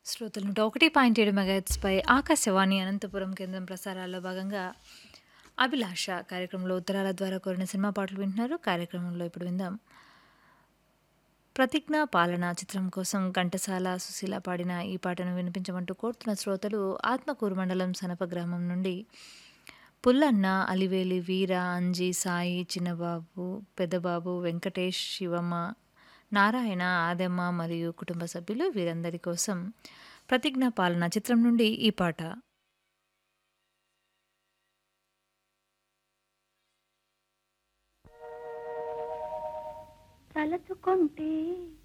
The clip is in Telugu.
శ్రోతలు నూట ఒకటి పాయింట్ ఏడు మెగాహెట్స్పై ఆకాశవాణి అనంతపురం కేంద్రం ప్రసారాల్లో భాగంగా అభిలాష కార్యక్రమంలో ఉత్తరాల ద్వారా కోరిన సినిమా పాటలు వింటున్నారు కార్యక్రమంలో ఇప్పుడు విందాం ప్రతిజ్ఞ పాలన చిత్రం కోసం ఘంటసాల సుశీల పాడిన ఈ పాటను వినిపించమంటూ కోరుతున్న శ్రోతలు ఆత్మకూరు మండలం సనప గ్రామం నుండి పుల్లన్న అలివేలి వీర అంజి సాయి చిన్నబాబు పెద్దబాబు వెంకటేష్ శివమ్మ నారాయణ ఆదమ్మ మరియు కుటుంబ సభ్యులు వీరందరి కోసం ప్రతిజ్ఞ పాలన చిత్రం నుండి ఈ పాట తలచుకుంటే